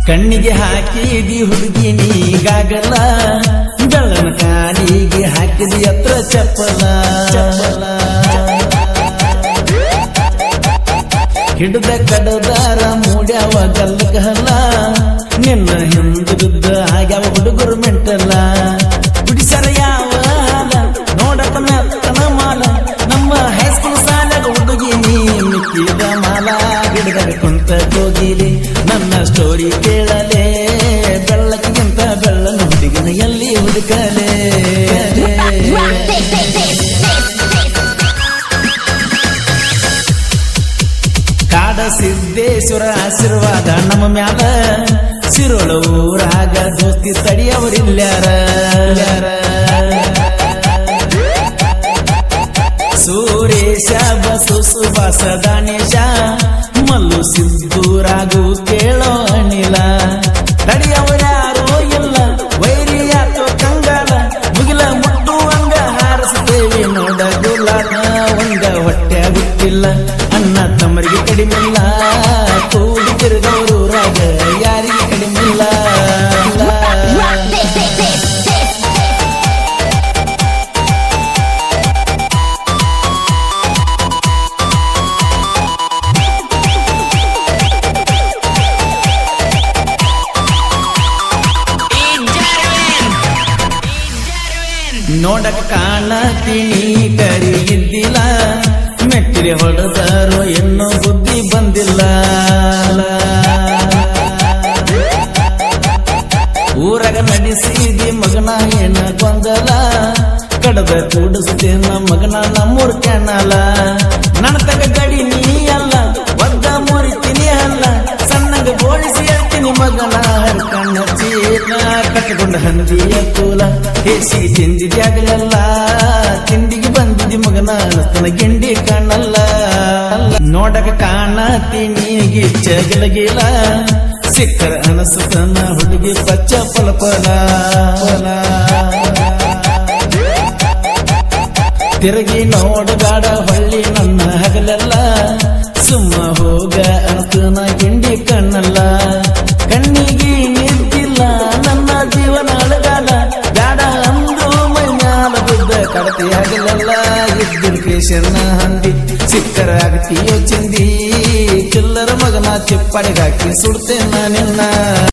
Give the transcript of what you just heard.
ಕಣ್ಣಿಗೆ ಹಾಕಿದಿ ಹುಡುಗಿ ನೀಗಾಗಲ್ಲ ಬೆಳ್ಳನ ಕಾಲಿಗೆ ಹಾಕಿದಿ ಹತ್ರ ಚಪ್ಪಲ ಚಪ್ಪಲ ಹಿಡಿದ ಕಡದಾರ ಮೂಡ್ಯಾವ ಗಲ್ಲಗಲ್ಲ ನಿನ್ನ ಹಿಂದಿದ್ದ ಆಗ್ಯಾವ ಹುಡುಗರು ಮೆಂಟಲ್ಲ ಕುಡಿಸರ ಯಾವ ಹಾಲ ನೋಡಕ ಮೆತ್ತನ ಮಾಲ ನಮ್ಮ ಹೈಸ್ಕೂಲ್ ಸಾಲಾಗ ಹುಡುಗಿ ನೀ ಮಿಕ್ಕಿದ ಮಾಲ ಹಿಡಿದ ಕುಂತ ಹೋಗಿಲಿ ನನ್ನ ಸ್ಟೋರಿ ಕೇಳಲೆ ಬೆಳ್ಳಕ್ಕಿಂತ ಬೆಳ್ಳನ ಹುಡುಗಿನ ಎಲ್ಲಿ ಹುಡುಕಲೆ ಕಾಡ ಸಿದ್ದೇಶ್ವರ ಆಶೀರ್ವಾದ ನಮ್ಮ ಮ್ಯಾಲ ಸಿರೋಳ ಊರಾಗ ದೋಸ್ತಿ ತಡಿಯವರಿಲ್ಯಾರ ಸೂರೇಶ ಬಸು ಸುಭಾಸ ದಾನೇಶ ಮಲ್ಲು ಸಿದ್ದೂರಾಗು ಕೇಳೋ ಅನಿಲ ತಡಿಯವರ್ಯಾರೋ ಇಲ್ಲ ವೈರಿಯಾತೋ ಕಂಗಾಲ ಮುಗಿಲ ಮುಟ್ಟುವಂಗ ಹಾರಿಸ್ತೇವೆ ನೋಡ ಗುಲಾಟ ಒಂದ ಹೊಟ್ಟೆ ಬಿಟ್ಟಿಲ್ಲ ಅಣ್ಣ ತಮ್ಮರಿಗೆ ಕಡಿಮೆಲ್ಲ ಕೂಡಿ ತಿರುಗವರು ರಾಗ ಯಾರಿಗೆ ಕಡಿಮೆಲ್ಲ ನೋಡಕ್ ಕಾಣತೀನಿ ಕರಿ ಇದ್ದಿಲ್ಲ ಮೆಟ್ಟಿಗೆ ಹೊಡೆದಾರೋ ಇನ್ನೂ ಬುದ್ಧಿ ಬಂದಿಲ್ಲ ಊರಾಗ ನಡೆಸಿದಿ ಮಗನ ಏನ ಗೊಂದಲ ಕಡದ ಕೂಡಿಸ್ತೀನ ಮಗನ ನಮ್ಮೂರ್ ಕ್ಯಾನಲ ನನ್ನ ತಗ ಗಡಿ ನೀ ಅಲ್ಲ ಒದ್ದ ಮುರಿತೀನಿ ಅಲ್ಲ ಸಣ್ಣಗ ಬೋಳಿಸಿ ಹೇಳ್ತೀನಿ ಮಗನ ಹರ್ಕಣ್ಣ ಚೀಲ ಕಟ್ಟಕೊಂಡ ಹಂದಿಯ ಕೂಲ ಹೇಸಿ ತಿಂದಿದ್ಯಾಗಲೆಲ್ಲ ತಿಂಡಿಗೆ ಬಂದಿದ್ದಿ ಮಗನ ತನ ಗಿಂಡಿ ಕಾಣಲ್ಲ ನೋಡಕ ಕಾಣತೀನಿ ಗಿಚ್ಚ ಗಿಲಗಿಲ ಸಿಕ್ಕರ ಅನಸತನ ಹುಡುಗಿ ಪಚ್ಚ ಫಲ ಫಲ ಫಲ ತಿರುಗಿ ನೋಡಗಾಡ ಹೊಳ್ಳಿ ನನ್ನ ಹಗಲೆಲ್ಲ ಸುಮ್ಮ ಹೋಗ ಅನತನ ಗಿಂಡಿ ಕಣ್ಣಲ್ಲ ಕಣ್ಣಿಗೆ ನಿಂತಿಲ್ಲ ನನ್ನ ಜೀವನ ಅಳಗಾಲ ಬ್ಯಾಡ ಅಂದು ಮೈ ಮ್ಯಾಲ ಬಿದ್ದ ಕಡತಿ ಹಗಲೆಲ್ಲ ಇದ್ದಿನ ಕೇಶನ ಹಂದಿ ಸಿಕ್ಕರ ಆಗತಿಯೋ ಚಿಂದಿ ಚಿಲ್ಲರ ಮಗನ ಚಿಪ್ಪಡಿಗಾಕಿ ಸುಡ್ತೇನ ನಿನ್ನ